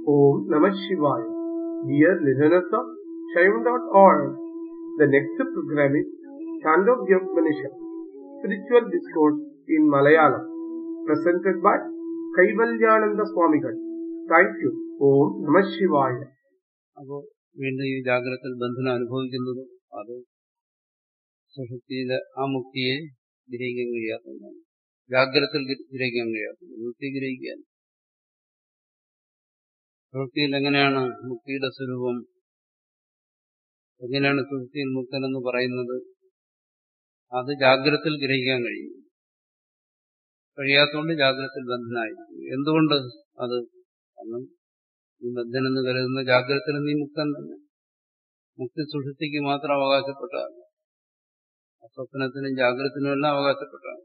Om Namah Shivaya. Dear listeners of Shaivan.org, the next program is Chandogya Upanishad, Spiritual Discourse in Malayalam, presented by Kaivalyananda Swamigal. Thank you. Om Namah Shivaya. അപ്പോൾ വീണ്ടും ഈ ജാഗ്രതയിൽ ബന്ധനം അനുഭവിക്കുന്നത് അത് സുഷുപ്തിയിലെ ആ മുക്തിയെ ഗ്രഹിക്കാൻ കഴിയാത്തതാണ് ജാഗ്രതയിൽ ഗ്രഹിക്കാൻ കഴിയാത്തത് മുക്തി ഗ്രഹിക്കാൻ സുഷുപ്തിയിൽ എങ്ങനെയാണ് മുക്തിയുടെ സ്വരൂപം എങ്ങനെയാണ് സുഷുപ്തിയിൽ മുക്തൻ എന്ന് പറയുന്നത് അത് ജാഗ്രതയിൽ ഗ്രഹിക്കാൻ കഴിയും കഴിയാത്തതുകൊണ്ട് ജാഗ്രതയിൽ ബന്ധനായിരിക്കും എന്തുകൊണ്ട് അത് കാരണം ഈ ബന്ധനെന്ന് കരുതുന്ന ജാഗ്രതയിൽ നീ മുക്തൻ തന്നെ മുക്തി സുഷുപ്തിക്ക് മാത്രം അവകാശപ്പെട്ടതാണ് സ്വപ്നത്തിനും ജാഗ്രതത്തിനും എല്ലാം അവകാശപ്പെട്ടാണ്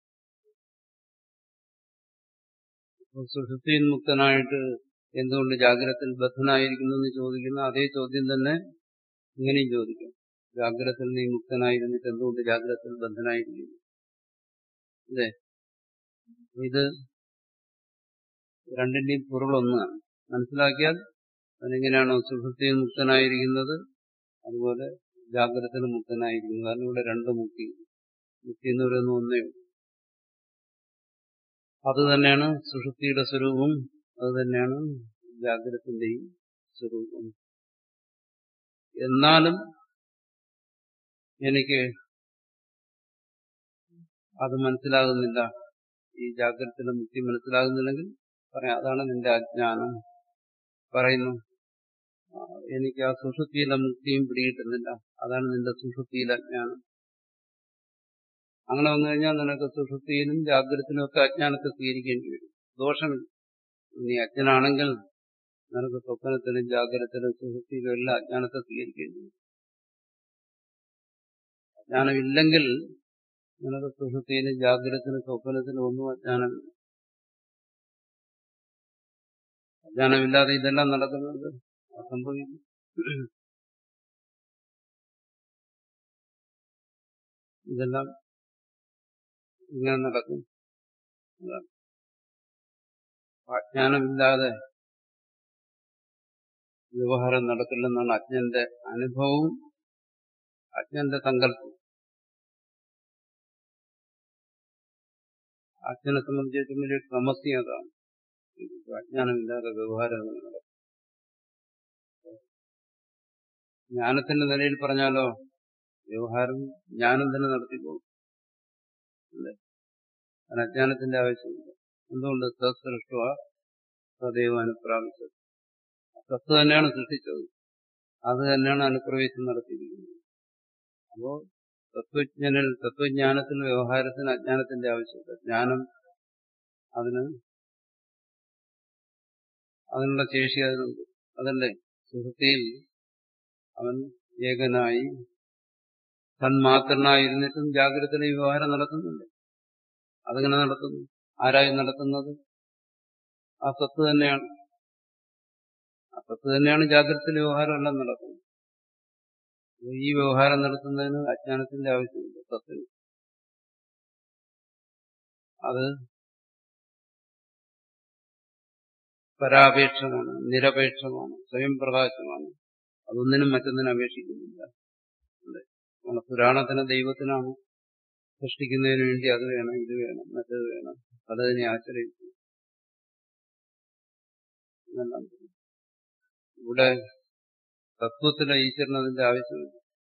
സുഷുപ്തിയിൽ മുക്തനായിട്ട് എന്തുകൊണ്ട് ജാഗ്രതയിൽ ബദ്ധനായിരിക്കുന്നു എന്ന് ചോദിക്കുന്ന അതേ ചോദ്യം തന്നെ ഇങ്ങനെയും ചോദിക്കാം ജാഗ്രതയിൽ നീ മുക്തനായിരുന്നിട്ട് എന്തുകൊണ്ട് ജാഗ്രതയിൽ ബന്ധനായിരിക്കുന്നു അതെ ഇത് രണ്ടിന്റെയും പൊരുളൊന്നാണ് മനസ്സിലാക്കിയാൽ അതിനെങ്ങനെയാണോ സുഷുപ്തിയിൽ മുക്തനായിരിക്കുന്നത് അതുപോലെ ജാഗ്രതയിൽ മുക്തനായിരിക്കുന്നത് കാരണം ഇവിടെ രണ്ട് മുക്തി മുക്തി എന്ന് പറയുന്ന ഒന്നേ അത് തന്നെയാണ് സുഷുപ്തിയുടെ സ്വരൂപം അത് തന്നെയാണ് ജാഗ്രതത്തിന്റെയും സ്വരൂപം എന്നാലും എനിക്ക് അത് മനസ്സിലാകുന്നില്ല ഈ ജാഗ്രതത്തിലെ മുക്തി മനസ്സിലാകുന്നില്ലെങ്കിൽ പറയാം അതാണ് നിന്റെ അജ്ഞാനം പറയുന്നു എനിക്ക് ആ സുഷുപ്തിയിലെ മുക്തിയും പിടികിട്ടുന്നില്ല അതാണ് നിന്റെ സുഷുപ്തിയിലെ അജ്ഞാനം അങ്ങനെ വന്നു കഴിഞ്ഞാൽ നിനക്ക് സുഷുപ്തിയിലും ജാഗ്രതത്തിലും ഒക്കെ അജ്ഞാനത്തെ സ്വീകരിക്കേണ്ടി വരും ദോഷമില്ല നീ അജ്ഞനാണെങ്കിൽ നിനക്ക് സ്വപ്നത്തിലും ജാഗ്രതത്തിലും സുഷുപ്തിയിലും എല്ലാം അജ്ഞാനത്തെ സ്വീകരിക്കേണ്ടി വരും അജ്ഞാനമില്ലെങ്കിൽ നിനക്ക് സുഷുപ്തിയിലും ജാഗ്രതത്തിലും സ്വപ്നത്തിലും ഒന്നും അജ്ഞാനമില്ല അജ്ഞാനമില്ലാതെ ഇതെല്ലാം നടക്കുന്നത് സംഭവിക്കും ഇതെല്ലാം ഇങ്ങനെ നടക്കും അജ്ഞാനമില്ലാതെ വ്യവഹാരം നടക്കില്ലെന്നാണ് അജ്ഞന്റെ അനുഭവവും അജ്ഞന്റെ സങ്കല്പവും അജ്ഞനെ സംബന്ധിച്ച് ഏറ്റവും വലിയ സമസ്യ അതാണ് അജ്ഞാനമില്ലാതെ വ്യവഹാരം നടക്കും ജ്ഞാനത്തിന്റെ നിലയിൽ പറഞ്ഞാലോ വ്യവഹാരം ജ്ഞാനം തന്നെ നടത്തിക്കോളും അല്ലേ കാരണം അജ്ഞാനത്തിന്റെ ആവശ്യമില്ല എന്തുകൊണ്ട് സൃഷ്ട സദൈവ അനുപ്രാപിച്ചത് സത്ത് തന്നെയാണ് സൃഷ്ടിച്ചത് അത് തന്നെയാണ് അനുപ്രവേശം നടത്തിയിരിക്കുന്നത് അപ്പോ തത്വജ്ഞനിൽ തത്വജ്ഞാനത്തിൽ വ്യവഹാരത്തിന് അജ്ഞാനത്തിന്റെ ആവശ്യമില്ല ജ്ഞാനം അതിന് അതിനുള്ള ശേഷി അതിനുണ്ട് അതല്ലേ സുഹൃത്തിയിൽ അവൻ ഏകനായി തന്മാത്രനായിരുന്നിട്ടും ജാഗ്രതയുടെ വ്യവഹാരം നടത്തുന്നുണ്ട് അതങ്ങനെ നടത്തുന്നു ആരായി നടത്തുന്നത് ആ സത്ത് തന്നെയാണ് ആ സത്ത് തന്നെയാണ് ജാഗ്രതയിലെ വ്യവഹാരം എല്ലാം നടക്കുന്നത് ഈ വ്യവഹാരം നടത്തുന്നതിന് അജ്ഞാനത്തിന്റെ ആവശ്യമില്ല സത്തിന് അത് പരാപേക്ഷമാണ് നിരപേക്ഷമാണ് സ്വയം പ്രകാശമാണ് അതൊന്നിനും മറ്റൊന്നിനും അപേക്ഷിക്കുന്നില്ല അല്ലേ നമ്മളെ പുരാണത്തിന് ദൈവത്തിനാണ് സൃഷ്ടിക്കുന്നതിന് വേണ്ടി അത് വേണം ഇത് വേണം മറ്റത് വേണം അതതിനെ ആശ്രയിച്ചു എന്നെല്ലാം ഇവിടെ തത്വത്തിലെ ഈശ്വരന് അതിന്റെ ആവശ്യമില്ല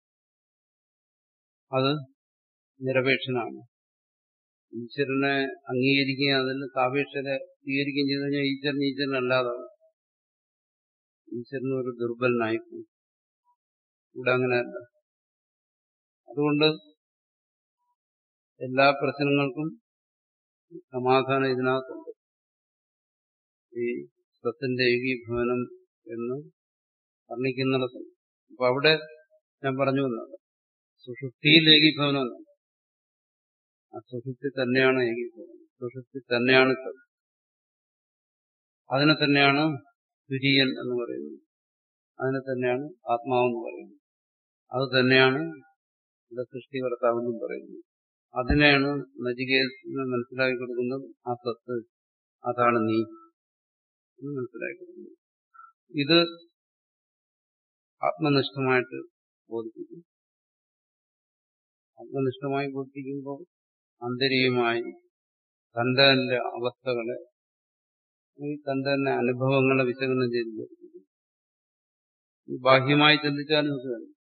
അത് നിരപേക്ഷനാണ് ഈശ്വരനെ അംഗീകരിക്കുകയും അതിൽ സാപേക്ഷത സ്വീകരിക്കുകയും ചെയ്തു കഴിഞ്ഞാൽ ഈശ്വരൻ ഈശ്വരനല്ലാതാവും ഈശ്വരൻ ഒരു ദുർബലനായിപ്പോയി ഇവിടെ അങ്ങനെയല്ല അതുകൊണ്ട് എല്ലാ പ്രശ്നങ്ങൾക്കും സമാധാനം ഇതിനകത്തുണ്ട് ഈ സത്തിന്റെ ഏകീഭവനം എന്ന് വർണ്ണിക്കുന്നിടത്ത് അപ്പൊ അവിടെ ഞാൻ പറഞ്ഞു വന്നത് സുഷുപ്തിയിൽ ഏകീഭവനം ആ സുഷുപ്തി തന്നെയാണ് ഏകീഭവനം സുഷുപ്തി തന്നെയാണ് സത് അതിനെ തന്നെയാണ് തുര്യൻ എന്ന് പറയുന്നത് അതിനെ തന്നെയാണ് ആത്മാവെന്ന് പറയുന്നത് അത് തന്നെയാണ് ഇവിടെ സൃഷ്ടികർത്താവെന്നും പറയുന്നത് അതിനെയാണ് നചികേതന് മനസ്സിലാക്കി കൊടുക്കുന്നത് ആ സത്ത് അതാണ് നീ എന്ന് മനസ്സിലാക്കി കൊടുക്കുന്നത് ഇത് ആത്മനിഷ്ഠമായിട്ട് ബോധിപ്പിക്കും ആത്മനിഷ്ഠമായി ബോധിപ്പിക്കുമ്പോൾ ആന്തരികമായി തന്റെ തന്നെ അവസ്ഥകളെ ഈ തന്റെ തന്നെ അനുഭവങ്ങളെ വിശകലനം ചെയ്ത് ബോധിപ്പിക്കും ബാഹ്യമായി ചിന്തിച്ചാലും ഇത് തന്നെ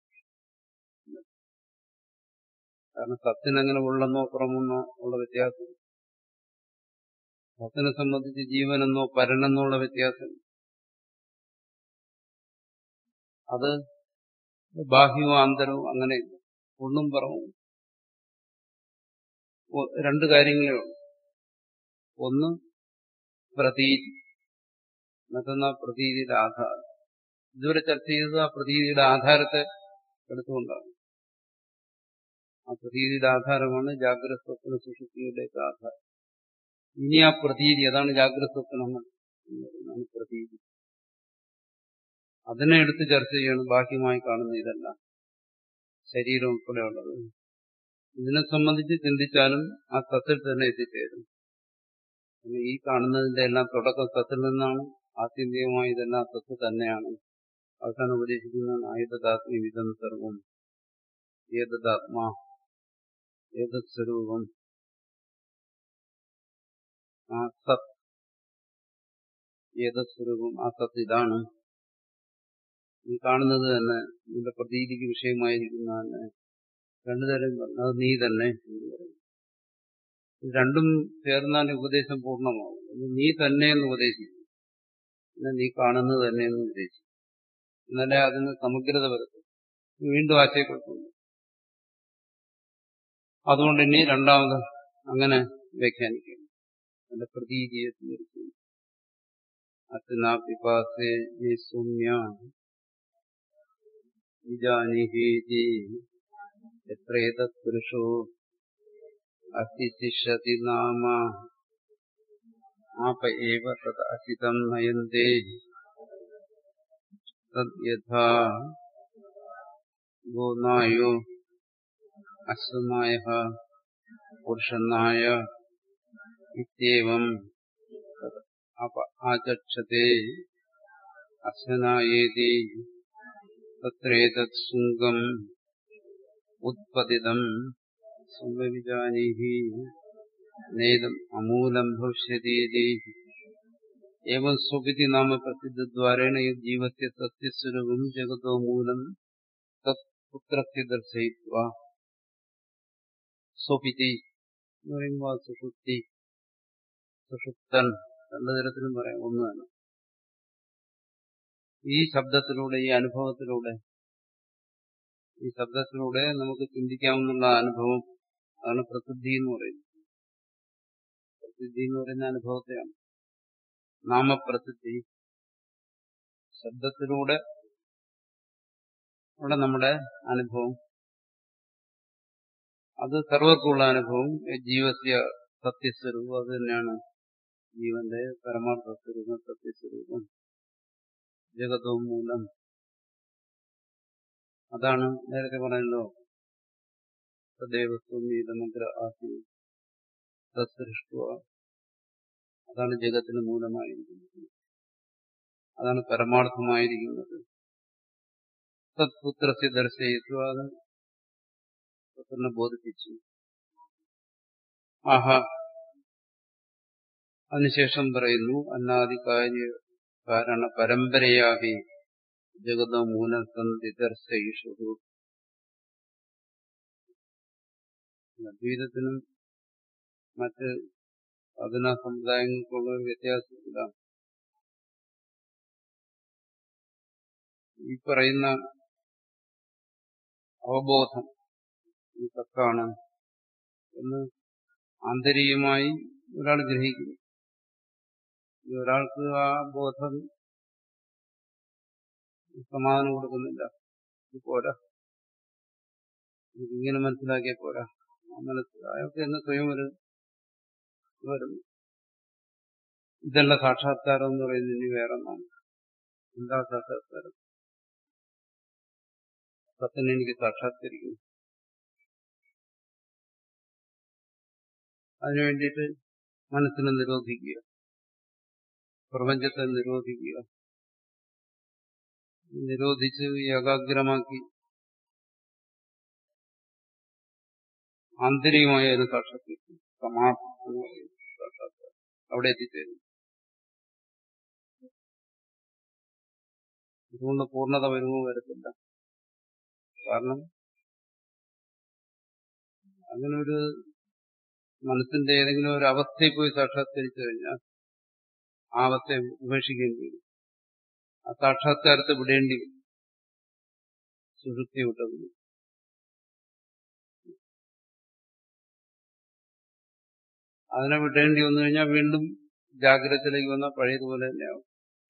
കാരണം സത്തിനങ്ങനെ ഉള്ളെന്നോ പുറമെന്നോ ഉള്ള വ്യത്യാസം സത്തിനെ സംബന്ധിച്ച് ജീവനെന്നോ പരനെന്നോ ഉള്ള വ്യത്യാസം അത് ബാഹ്യവും ആന്തരവും അങ്ങനെ ഒന്നും പറവും രണ്ട് കാര്യങ്ങളേ ഉള്ളൂ ഒന്ന് പ്രതീതി മറ്റൊന്ന് ആ പ്രതീതിയുടെ ആധാരം ഇതുവരെ ചർച്ച ചെയ്തത് ആ പ്രതീതിയുടെ ആധാരത്തെ എടുത്തുകൊണ്ടാണ് ആ പ്രതീതിയുടെ ആധാരമാണ് ജാഗ്രത സ്വപ്ന സുഷുപ്തിയുടെയൊക്കെ ആധാരം ഇനി ആ പ്രതീതി അതാണ് ജാഗ്രത സ്വപ്നങ്ങൾ എന്നാണ് പ്രതീതി അതിനെ എടുത്ത് ചർച്ച ചെയ്യണം ബാഹ്യമായി കാണുന്ന ഇതല്ല ശരീരം ഉൾപ്പെടെയുള്ളത് ഇതിനെ സംബന്ധിച്ച് ചിന്തിച്ചാലും ആ തത്തിൽ തന്നെ എത്തിച്ചേരും ഈ കാണുന്നതിന്റെ എല്ലാം തുടക്കം തത്തിൽ നിന്നാണ് ആത്യന്തികമായി ഇതെല്ലാം തത്ത് തന്നെയാണ് അവസാനം ഉപദേശിക്കുന്നതാണ് ആയുധദാത്മി വിധം സർവം ഏതദാത്മാ ഏതത് സ്വരൂപം ആ സത് ഏതത് സ്വരൂപം ആ സത്ത് ഇതാണ് ഈ കാണുന്നത് തന്നെ നിന്റെ പ്രതീതിക്ക് വിഷയമായിരിക്കുന്ന തന്നെ രണ്ടു തരം പറഞ്ഞു അത് നീ തന്നെ എന്ന് പറയും രണ്ടും ചേർന്നാൽ ഉപദേശം പൂർണ്ണമാവും നീ തന്നെ എന്ന് ഉപദേശിക്കും പിന്നെ നീ കാണുന്നത് തന്നെ എന്ന് ഉപദേശിക്കും എന്നാലേ അതിന് സമഗ്രത വരത്തും വീണ്ടും ആശയക്കുഴപ്പമുണ്ട് അതുകൊണ്ട് ഇനി രണ്ടാമത് അങ്ങനെ വ്യാഖ്യാനിക്കും എന്റെ പ്രതീതിയെ സ്വീകരിക്കുന്നു അച്ഛനാ പിപാസേ സൗമ്യ വിജാനിഹീതി എത്രേതത് പുരുഷോ അസിശിഷതി നാമ ആപ ഏവ തത് അസിതം നയന്തേ തദ് യഥാ ഗോനായോ അശ്വനായ പുരുഷനായ ഇത്യവം അപ ആചക്ഷത്തെ അശ്വനായേതി തത്രേതത് ശൃംഗം ഉത്പതിതം സംവിജാനീഹി നേതം അമൂലം ഭവിഷ്യതീതി एवं स्वपिति नाम प्रसिद्धद्वारेण जीवस्य सत्यस्वरूपं जगतो मूलम् തത്പുത്രത്തെ ദർശയിക്കുക സ്വപിതി എന്ന് പറയുമ്പോൾ സുഷുപ്തി സുഷുപ്തൻ രണ്ടു തരത്തിലും പറയാം ഒന്ന് തന്നെ ഈ ശബ്ദത്തിലൂടെ ഈ അനുഭവത്തിലൂടെ ഈ ശബ്ദത്തിലൂടെ നമുക്ക് ചിന്തിക്കാവുന്ന അനുഭവം അതാണ് പ്രസിദ്ധി എന്ന് പറയുന്നത് പ്രസിദ്ധി എന്ന് പറയുന്ന അനുഭവത്തെയാണ് നാമപ്രസിദ്ധി ശബ്ദത്തിലൂടെ ഉള്ള നമ്മുടെ അനുഭവം അത് സർവർക്കുള്ള അനുഭവം ജീവസ്യ സത്യസ്വരൂപം അത് തന്നെയാണ് ജീവന്റെ പരമാർത്ഥ സ്വരൂപം സത്യസ്വരൂപം ജഗതോ മൂലം അതാണ് നേരത്തെ പറഞ്ഞല്ലോ സദൈവസ്വമീതമഗ്ര ആസി തത്സൃഷ്ട അതാണ് ജഗത്തിന് മൂലമായിരിക്കുന്നത് അതാണ് പരമാർത്ഥമായിരിക്കുന്നത് സത്പുത്രത്തെ ദർശയിച്ചു അത് പുത്രനെ ബോധിപ്പിച്ചു ആഹ അതിനുശേഷം പറയുന്നു അന്നാദികാര്യ കാരണ പരമ്പരയാകി ജഗത മൂലസന്ധി ദർശയിഷു അദ്വൈതത്തിനും മറ്റ് സാധനാ സമുദായങ്ങൾക്കുള്ള ഒരു വ്യത്യാസമില്ല ഈ പറയുന്ന അവബോധം ഈ തക്കാണ് എന്ന് ആന്തരികമായി ഒരാൾ ഗ്രഹിക്കുന്നു ഒരാൾക്ക് ആ ബോധം സമാധാനം കൊടുക്കുന്നില്ല ഇത് പോരാ ഇതിങ്ങനെ മനസ്സിലാക്കിയ പോരാ മനസ്സിലായൊക്കെ എന്ന് സ്വയം ഒരു വരും ഇതല്ല സാക്ഷാത്കാരം എന്ന് പറയുന്നത് ഇനി വേറെ ഒന്നാണ് എന്താ സാക്ഷാത്കാരം സത്യനെ എനിക്ക് സാക്ഷാത്കരിക്കുന്നു അതിനു വേണ്ടിയിട്ട് മനസ്സിനെ നിരോധിക്കുക പ്രപഞ്ചത്തെ നിരോധിക്കുക നിരോധിച്ച് ഏകാഗ്രമാക്കി ആന്തരികമായ ഒരു സാക്ഷാത്കരിക്കും സമാധി എന്ന് പറയുന്നത് സാക്ഷാത്കാരം അവിടെ എത്തിച്ചേരും അതുകൊണ്ട് പൂർണ്ണത വരുമോ വരത്തില്ല കാരണം അങ്ങനെ ഒരു മനസ്സിന്റെ ഏതെങ്കിലും ഒരു അവസ്ഥയിൽ പോയി സാക്ഷാത്കരിച്ചു കഴിഞ്ഞാൽ ആ അവസ്ഥയെ ഉപേക്ഷിക്കേണ്ടി വരും ആ സാക്ഷാത്കാരത്തെ വിടേണ്ടി വരും സുഷുപ്തി വിട്ടത് അതിനെ വിടേണ്ടി വന്നു കഴിഞ്ഞാൽ വീണ്ടും ജാഗ്രതത്തിലേക്ക് വന്നാൽ പഴയതുപോലെ തന്നെയാവും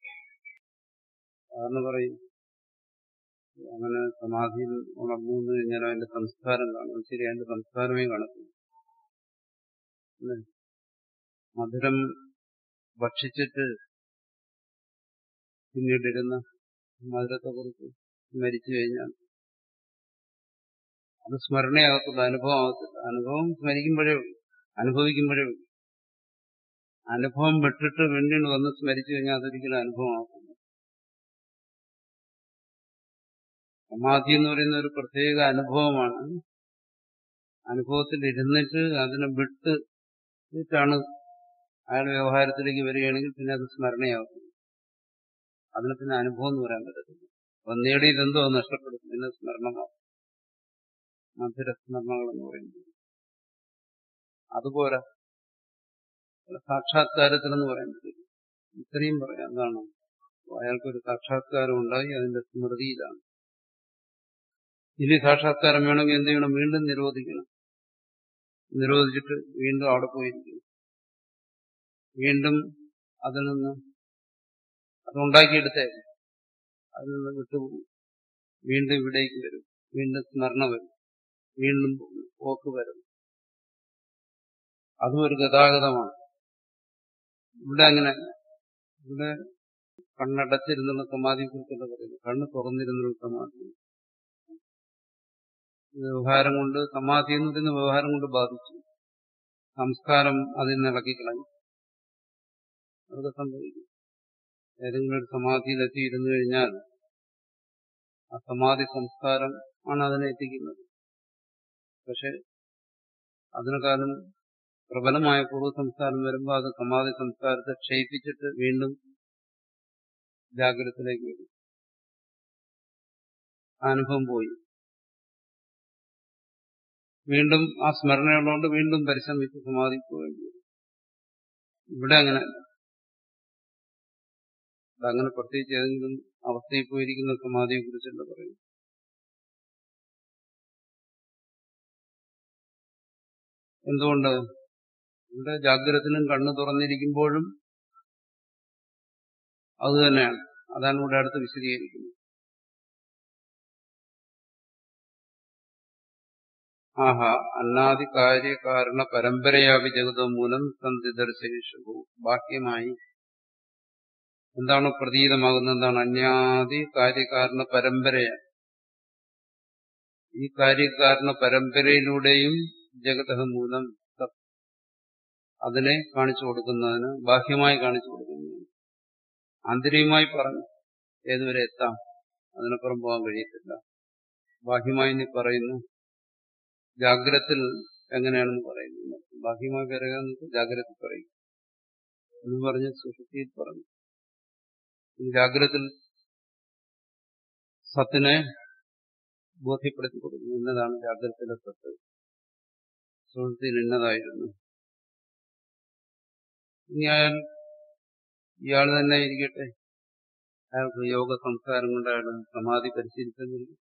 കാരണം പറയും അങ്ങനെ സമാധിയിൽ ഉണർന്നു എന്ന് കഴിഞ്ഞാൽ അതിന്റെ സംസ്കാരം കാണും ശരി അതിന്റെ സംസ്കാരമേ കാണത്തില്ല അല്ലേ? മധുരം ഭക്ഷിച്ചിട്ട് പിന്നീടിരുന്ന മധുരത്തെ കുറിച്ച് മരിച്ചു കഴിഞ്ഞാൽ അത് സ്മരണയാകത്തില്ല അനുഭവം ആകത്തില്ല അനുഭവം സ്മരിക്കുമ്പോഴേ ഉള്ളൂ അനുഭവിക്കുമ്പോഴേ ഉള്ളൂ അനുഭവം വിട്ടിട്ട് വീണ്ടും വന്ന് സ്മരിച്ചു കഴിഞ്ഞാൽ അതൊരിക്കലും അനുഭവമാകത്തില്ല സമാധി എന്ന് പറയുന്ന ഒരു പ്രത്യേക അനുഭവമാണ് അനുഭവത്തിൽ ഇരുന്നിട്ട് അതിനെ വിട്ട് ാണ് അയാൾ വ്യവഹാരത്തിലേക്ക് വരികയാണെങ്കിൽ പിന്നെ അത് സ്മരണയാകും അതിന് പിന്നെ അനുഭവം എന്ന് പറയാൻ പറ്റത്തില്ല അപ്പൊ നേടിയതെന്തോ അത് നഷ്ടപ്പെടും പിന്നെ സ്മരണമാകും മധുരസ്മരണകൾ എന്ന് പറയുന്നത് അതുപോരാ സാക്ഷാത്കാരത്തിലെന്ന് പറയാൻ പറ്റില്ല ഇത്രയും പറയാം എന്താണ് അയാൾക്കൊരു സാക്ഷാത്കാരം ഉണ്ടായി അതിന്റെ സ്മൃതിയിലാണ് ഇനി സാക്ഷാത്കാരം വേണമെങ്കിൽ എന്ത് ചെയ്യണം വീണ്ടും നിരോധിക്കണം നിരോധിച്ചിട്ട് വീണ്ടും അവിടെ പോയിരിക്കണം വീണ്ടും അതിൽ നിന്ന് അതുണ്ടാക്കിയെടുത്തേ അതിൽ നിന്ന് വിട്ടുപോകും വീണ്ടും ഇവിടേക്ക് വരും വീണ്ടും സ്മരണ വരും വീണ്ടും പോക്ക് വരും അതും ഒരു ഗതാഗതമാണ് ഇവിടെ അങ്ങനെ ഇവിടെ കണ്ണടച്ചിരുന്നുള്ള സമാധിയെ കുറിച്ചല്ല പറയുന്നത് കണ്ണ് തുറന്നിരുന്നുള്ള സമാധി വ്യവഹാരം കൊണ്ട് സമാധി എന്ന് പറയുന്ന വ്യവഹാരം കൊണ്ട് ബാധിച്ചു സംസ്കാരം അതിൽ നിന്ന് ഇളക്കിക്കളഞ്ഞു അതൊക്കെ സംഭവിക്കും ഏതെങ്കിലും ഒരു സമാധിയിലെത്തി ഇരുന്നു കഴിഞ്ഞാൽ ആ സമാധി സംസ്കാരം ആണ് അതിനെ എത്തിക്കുന്നത് പക്ഷെ അതിനെക്കാളും പ്രബലമായ പൂർവ്വ സംസ്കാരം വരുമ്പോൾ അത് സമാധി സംസ്കാരത്തെ ക്ഷയിപ്പിച്ചിട്ട് വീണ്ടും ജാഗ്രതത്തിലേക്ക് വരും ആ അനുഭവം പോയി വീണ്ടും ആ സ്മരണയുള്ളതുകൊണ്ട് വീണ്ടും പരിശ്രമിച്ച് സമാധി പോകേണ്ടി വരും ഇവിടെ അങ്ങനെ അങ്ങനെ പ്രത്യേകിച്ച് ഏതെങ്കിലും അവസ്ഥയിൽ പോയിരിക്കുന്ന സമാധിയെ കുറിച്ചല്ല പറയുന്നത് എന്തുകൊണ്ട് ഇവിടെ ജാഗ്രതത്തിനും കണ്ണു തുറന്നിരിക്കുമ്പോഴും അത് തന്നെയാണ് അതാണ് ഇവിടെ അടുത്ത് വിശദീകരിക്കുന്നത് ആഹ അന്നാദി കാര്യകാരണ പരമ്പരയാവി ജഗതോ മൂലം സന്ധിദർശേഷു ബാഹ്യമായി എന്താണ് പ്രതീതമാകുന്നത് എന്താണ് അന്യാദി കാര്യകാരണ പരമ്പരയാണ് ഈ കാര്യകാരണ പരമ്പരയിലൂടെയും ജഗത മൂലം സത് അതിനെ കാണിച്ചു കൊടുക്കുന്നതിന് ബാഹ്യമായി കാണിച്ചു കൊടുക്കുന്നതിന് ആന്തരികമായി പറഞ്ഞു ഏതുവരെ എത്താം അതിനപ്പുറം പോകാൻ കഴിയത്തില്ല ബാഹ്യമായി നീ പറയുന്നു ജാഗ്രത്തിൽ എങ്ങനെയാണെന്ന് പറയുന്നു ബാഹ്യമായി പറയുക ജാഗ്രത പറയും എന്ന് പറഞ്ഞ് സുഷുതിയിൽ പറഞ്ഞു ജാഗ്രത്തിൽ സത്തിനെ ബോധ്യപ്പെടുത്തി കൊടുക്കുന്നു ഇന്നതാണ് ജാഗ്രതയിലെ സത്ത് സുഹൃത്തിൽ ഇന്നതായിരുന്നു ഇനി അയാൾ ഇയാൾ തന്നെ ഇരിക്കട്ടെ അയാൾക്ക് യോഗ സംസ്കാരം കൊണ്ട് അയാൾ സമാധി പരിശീലിച്ചെന്നിരിക്കും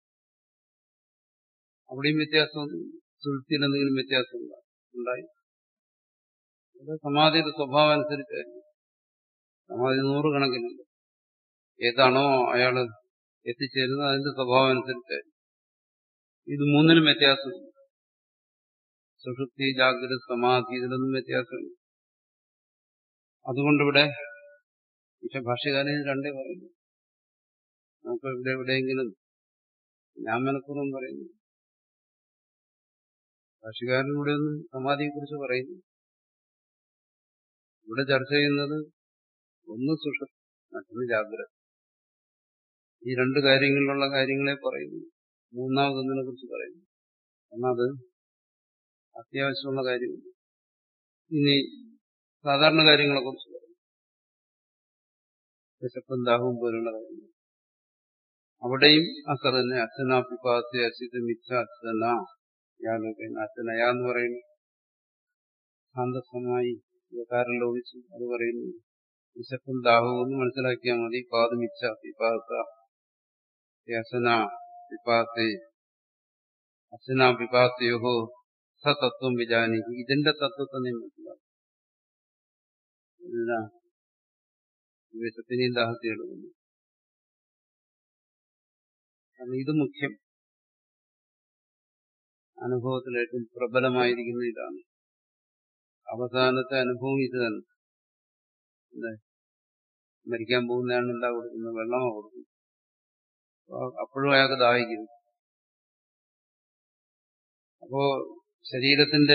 അവിടെയും വ്യത്യാസമൊന്നും സുഹൃത്തിയിൽ എന്തെങ്കിലും വ്യത്യാസം ഉണ്ടായി അത് സമാധിയുടെ സ്വഭാവം അനുസരിച്ചായിരുന്നു സമാധി നൂറുകണക്കിനുണ്ട് ഏതാണോ അയാൾ എത്തിച്ചേരുന്നത് അതിന്റെ സ്വഭാവം അനുസരിച്ചായിരുന്നു ഇത് മൂന്നിനും വ്യത്യാസമില്ല സുഷുപ്തി ജാഗ്രത സമാധി ഇതിലൊന്നും വ്യത്യാസമില്ല അതുകൊണ്ടിവിടെ പക്ഷെ ഭാഷകാരൻ രണ്ടേ പറയുന്നു നമുക്ക് ഇവിടെ എവിടെയെങ്കിലും ഞാൻ മനഃപൂർവ്വം പറയുന്നു ഭാഷകാരൻ ഇവിടെ ഒന്നും സമാധിയെ കുറിച്ച് പറയുന്നു ഇവിടെ ചർച്ച ചെയ്യുന്നത് ഒന്ന് സുഷ മറ്റൊന്ന് ജാഗ്രത ഈ രണ്ട് കാര്യങ്ങളിലുള്ള കാര്യങ്ങളെ പറയുന്നു മൂന്നാമതൊന്നിനെ കുറിച്ച് പറയുന്നു എന്നാൽ അത് അത്യാവശ്യമുള്ള കാര്യമില്ല ഇനി സാധാരണ കാര്യങ്ങളെ കുറിച്ച് പറയും വിശപ്പും ദാഹവും പോലുള്ള കാര്യങ്ങൾ അവിടെയും അസർ തന്നെ അച്ഛന പിപ്പാസ്യ അസിത് മിച്ച അച്ഛന യാതൊക്കെ അച്ഛനയ എന്ന് പറയുന്നു ശാന്തസമായി കാരം ലോപിച്ചു അത് പറയുന്നു വിശപ്പും ദാഹവും എന്ന് മനസ്സിലാക്കിയാൽ മതി പാതുമിച്ച പിപ്പാസ അസന പിപ്പാസേ അസന പിപ്പാസയോഹോ സതത്വം വിജാനിക്കും ഇതിന്റെ തത്വത്തെ നീ മനസ്സിലാക്കും ഇല്ല വിശപ്പിനെയും ദാഹത്തെ എടുക്കുന്നു കാരണം ഇത് മുഖ്യം അനുഭവത്തിൽ ഏറ്റവും പ്രബലമായിരിക്കുന്ന ഇതാണ് അവസാനത്തെ അനുഭവം ഇത് തന്നെ എന്താ മരിക്കാൻ പോകുന്നതാണ് എന്താ കൊടുക്കുന്നത് വെള്ളമാണ് കൊടുക്കുന്നത് അപ്പോഴും അയാൾക്ക് ദാഹിക്കുന്നു അപ്പോ ശരീരത്തിന്റെ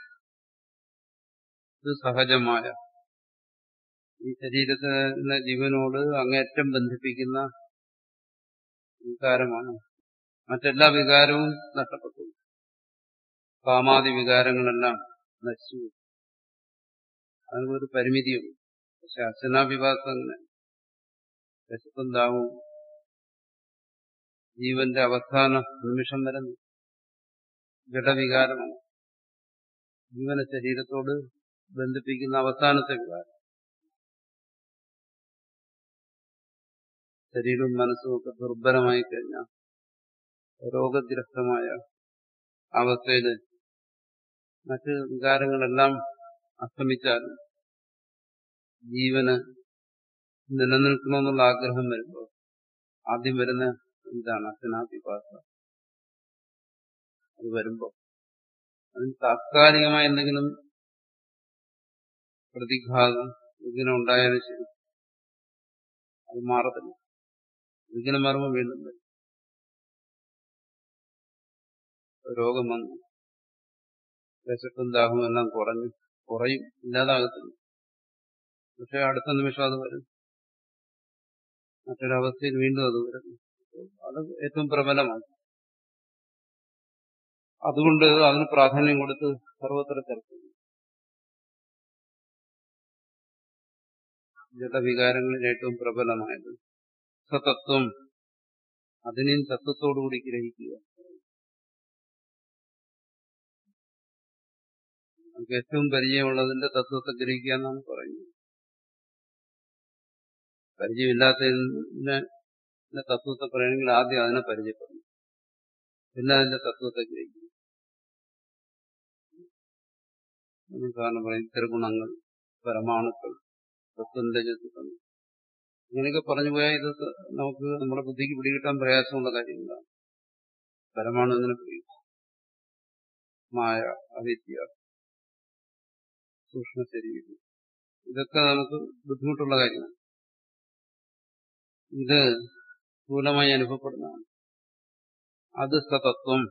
ഇത് സഹജമായ ഈ ശരീരത്തിലെ ജീവനോട് അങ്ങേറ്റം ബന്ധിപ്പിക്കുന്ന വികാരമാണ് മറ്റെല്ലാ വികാരവും നഷ്ടപ്പെട്ടു കാമാതി വികാരങ്ങളെല്ലാം നശിച്ചു അതിനൊരു പരിമിതിയുണ്ട് പക്ഷെ അച്ഛനാഭിഭാസം അങ്ങനെ വിശപ്പുണ്ടാവും ജീവന്റെ അവസാന നിമിഷം വരെ ജഡവികാരമാണ് ജീവന ശരീരത്തോട് ബന്ധിപ്പിക്കുന്ന അവസാനത്തെ വികാരം ശരീരവും മനസ്സും ഒക്കെ ദുർബലമായി കഴിഞ്ഞാൽ രോഗഗ്രസ്തമായ അവസ്ഥയിൽ മറ്റ് വികാരങ്ങളെല്ലാം അസ്തമിച്ചാൽ ജീവന് നിലനിൽക്കണമെന്നുള്ള ആഗ്രഹം വരുമ്പോൾ ആദ്യം വരുന്ന ഇതാണ് അച്ഛനാഭിപാസ അത് വരുമ്പോൾ അതിന് താത്കാലികമായ എന്തെങ്കിലും പ്രതിഘാതം ഇതിനെ ഉണ്ടായാലും ശരി അത് മാറത്തില്ല ഇതിനെ മാറുമ്പോൾ വീണ്ടും വരും രോഗം വന്നു വിശപ്പും ദാഹവും എല്ലാം കുറഞ്ഞു കുറയും ഇല്ലാതാകത്തില്ല പക്ഷെ അടുത്ത നിമിഷം അത് വരും മറ്റൊരവസ്ഥയിൽ വീണ്ടും അത് വരും അത് ഏറ്റവും പ്രബലമാണ് അതുകൊണ്ട് അതിന് പ്രാധാന്യം കൊടുത്ത് സർവത്ര ചർച്ച ചെയ്യും ജഡവികാരങ്ങളിൽ ഏറ്റവും പ്രബലമായത് സതത്വം അതിനെയും തത്വത്തോടുകൂടി ഗ്രഹിക്കുക നമുക്ക് ഏറ്റവും പരിചയമുള്ളതിന്റെ തത്വത്തെ ഗ്രഹിക്കുക എന്നാണ് പറയുന്നത് പരിചയമില്ലാത്തതിന്റെ തത്വത്തെ പറയണമെങ്കിൽ ആദ്യം അതിനെ പരിചയപ്പെടണം പിന്നെ അതിന്റെ തത്വത്തെ ഗ്രഹിക്കും കാരണം പറയും തിരുഗുണങ്ങൾ പരമാണുക്കൾ തത്വന്റെ ചതുർത്ഥം ഇങ്ങനെയൊക്കെ പറഞ്ഞു പോയാൽ ഇത് നമുക്ക് നമ്മുടെ ബുദ്ധിക്ക് പിടികിട്ടാൻ പ്രയാസമുള്ള കാര്യങ്ങളാണ് പരമാണു എങ്ങനെ പിടികിട്ടും മായ അവിദ്യ സൂക്ഷ്മ ശരീരം ഇതൊക്കെ നമുക്ക് ബുദ്ധിമുട്ടുള്ള കാര്യമാണ് ഇത് സ്ഥൂലമായി അനുഭവപ്പെടുന്നതാണ് അത് സതത്വം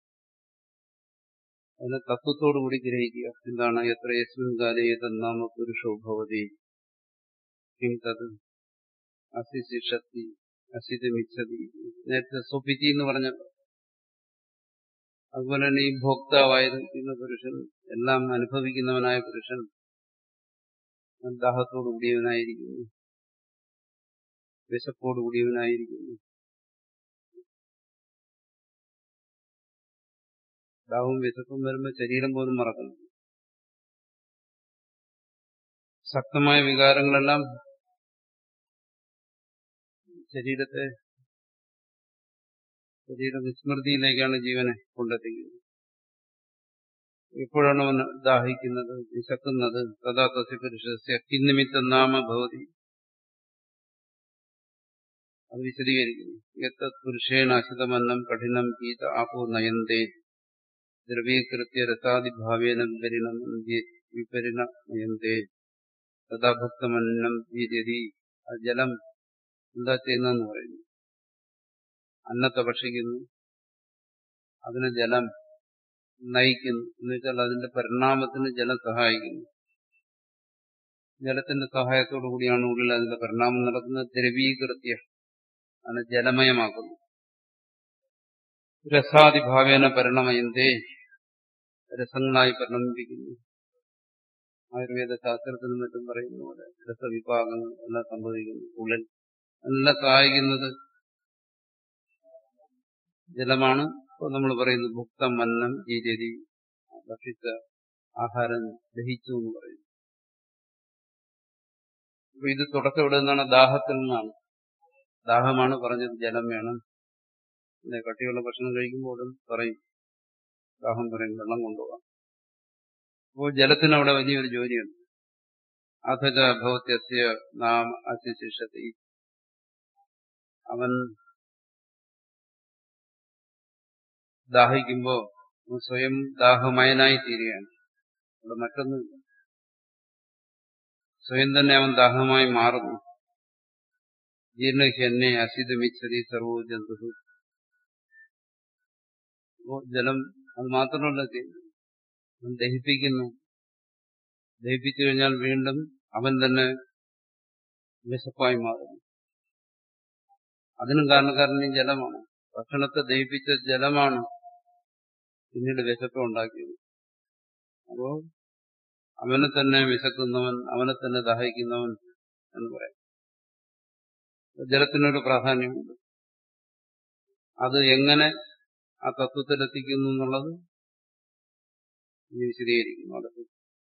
അതിനെ തത്വത്തോടുകൂടി ഗ്രഹിക്കുക എന്താണ് എത്ര യസ്മിൻ കാലേ തന്നാമ പുരുഷോ ഭവതി കിം തത് അസി ശിക്ഷത്തി അസിത് മിച്ചതി നേരത്തെ സ്വപിതി എന്ന് പറഞ്ഞല്ലോ അതുപോലെ തന്നെ ഈ ഭോക്താവായിരിക്കുന്ന പുരുഷൻ എല്ലാം അനുഭവിക്കുന്നവനായ പുരുഷൻ ദാഹത്തോടു കൂടിയവനായിരിക്കുന്നു വിശപ്പോടു കൂടിയവനായിരിക്കുന്നു ദാഹവും വിശപ്പും വരുമ്പോൾ ശരീരം പോലും മറക്കുന്നു ശക്തമായ വികാരങ്ങളെല്ലാം ശരീരത്തെ ശരീര വിസ്മൃതിയിലേക്കാണ് ജീവനെ കൊണ്ടെത്തിക്കുന്നത് എപ്പോഴാണ് അവൻ ദാഹിക്കുന്നത് വിശക്കുന്നത് തഥാ തസ്യ പുരുഷസ്യ കിന്നിമിത്തം നാമ ഭവതി അത് വിശദീകരിക്കുന്നു എത്ത പുരുഷേണ അശിതമന്നം കഠിനം പീത ആപോ നയന്തേ ദ്രവീകൃത്യ രസാദിഭാവേന വിപരിണം വിപരിണ നയന്തേ തഥാ ഭക്തമന്നം പീര്യതി ആ ജലം എന്താ ചെയ്യുന്നതെന്ന് പറയുന്നു അന്നത്തെ ഭക്ഷിക്കുന്നു അതിന് ജലം നയിക്കുന്നു എന്നുവെച്ചാൽ അതിന്റെ പരിണാമത്തിന് ജലം സഹായിക്കുന്നു ജലത്തിന്റെ സഹായത്തോടു കൂടിയാണ് ഉള്ളിൽ അതിന്റെ പരിണാമം നടക്കുന്നത് ദ്രവീകൃത്യ അതിനെ ജലമയമാക്കുന്നു രസാദിഭാവേന പരിണമയന്തേ രസങ്ങളായി പരിണമിപ്പിക്കുന്നു ആയുർവേദ ശാസ്ത്രത്തിനും മറ്റും പറയുന്ന പോലെ രസവിഭാഗങ്ങൾ എല്ലാം സംഭവിക്കുന്നു ഉള്ളിൽ എല്ലാം സഹായിക്കുന്നത് ജലമാണ് ഇപ്പോൾ നമ്മൾ പറയുന്നത് ഭുക്തം മന്നം ജീരതി ഭക്ഷിച്ച ആഹാരം ദഹിച്ചു എന്ന് പറയുന്നു അപ്പൊ ഇത് തുടക്കം ഇവിടെ നിന്നാണ് ദാഹത്തിൽ നിന്നാണ് ദാഹമാണ് പറഞ്ഞത് ജലം വേണം പിന്നെ കട്ടിയുള്ള ഭക്ഷണം കഴിക്കുമ്പോഴും പറയും ദാഹം പറയും വെള്ളം കൊണ്ടുപോകാം അപ്പോൾ ജലത്തിന് അവിടെ വലിയൊരു ജോലിയുണ്ട് അഥജ ഭൗത്യസ്യ നാം അശിശിഷതി അവൻ ദാഹിക്കുമ്പോ സ്വയം ദാഹമയനായി തീരുകയാണ് അവിടെ മറ്റൊന്നുമില്ല സ്വയം തന്നെ അവൻ ദാഹമായി മാറുന്നു ജീർണഹ്യന്നെ അസിതമിച്ചതി സർവോ ജന്തു അപ്പോ ജലം അത് മാത്രമല്ല ചെയ്യുന്നത് അവൻ ദഹിപ്പിക്കുന്നു ദഹിപ്പിച്ചു കഴിഞ്ഞാൽ വീണ്ടും അവൻ തന്നെ വിശപ്പായി മാറുന്നു അതിനും കാരണക്കാരൻ ഈ ജലമാണ് ഭക്ഷണത്തെ ദഹിപ്പിച്ച ജലമാണ് പിന്നീട് വിശപ്പ് ഉണ്ടാക്കിയത് അപ്പോ അവനെ തന്നെ വിശക്കുന്നവൻ അവനെ തന്നെ ദാഹിക്കുന്നവൻ എന്ന് പറയാം ജലത്തിനൊരു പ്രാധാന്യമുണ്ട് അത് എങ്ങനെ ആ തത്വത്തിലെത്തിക്കുന്നു എന്നുള്ളത് ഇനി വിശദീകരിക്കുന്നു അടുത്ത്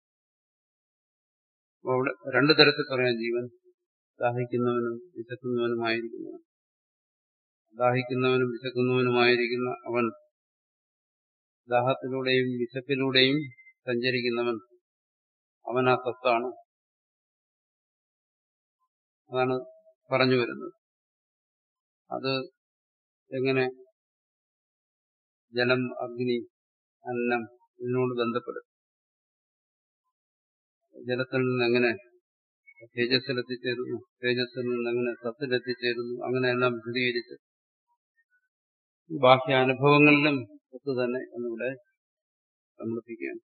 അപ്പൊ അവിടെ രണ്ടു തരത്തിൽ പറയാം ജീവൻ ദാഹിക്കുന്നവനും വിശക്കുന്നവനുമായിരിക്കുന്നവൻ ദാഹിക്കുന്നവനും വിശക്കുന്നവനുമായിരിക്കുന്ന അവൻ ദാഹത്തിലൂടെയും വിശപ്പിലൂടെയും സഞ്ചരിക്കുന്നവൻ അവൻ ആ സത്താണ് അതാണ് പറഞ്ഞു വരുന്നത് അത് എങ്ങനെ ജലം അഗ്നി അന്നം ഇതിനോട് ബന്ധപ്പെടും ജലത്തിൽ നിന്ന് എങ്ങനെ തേജസ്സിലെത്തിച്ചേരുന്നു തേജസ്സിൽ നിന്ന് എങ്ങനെ സത്തിലെത്തിച്ചേരുന്നു അങ്ങനെയെല്ലാം വിശദീകരിച്ച് ബാഹ്യ അനുഭവങ്ങളിലും ഒത്തു തന്നെ എന്നിവിടെ സമർപ്പിക്കുകയാണ്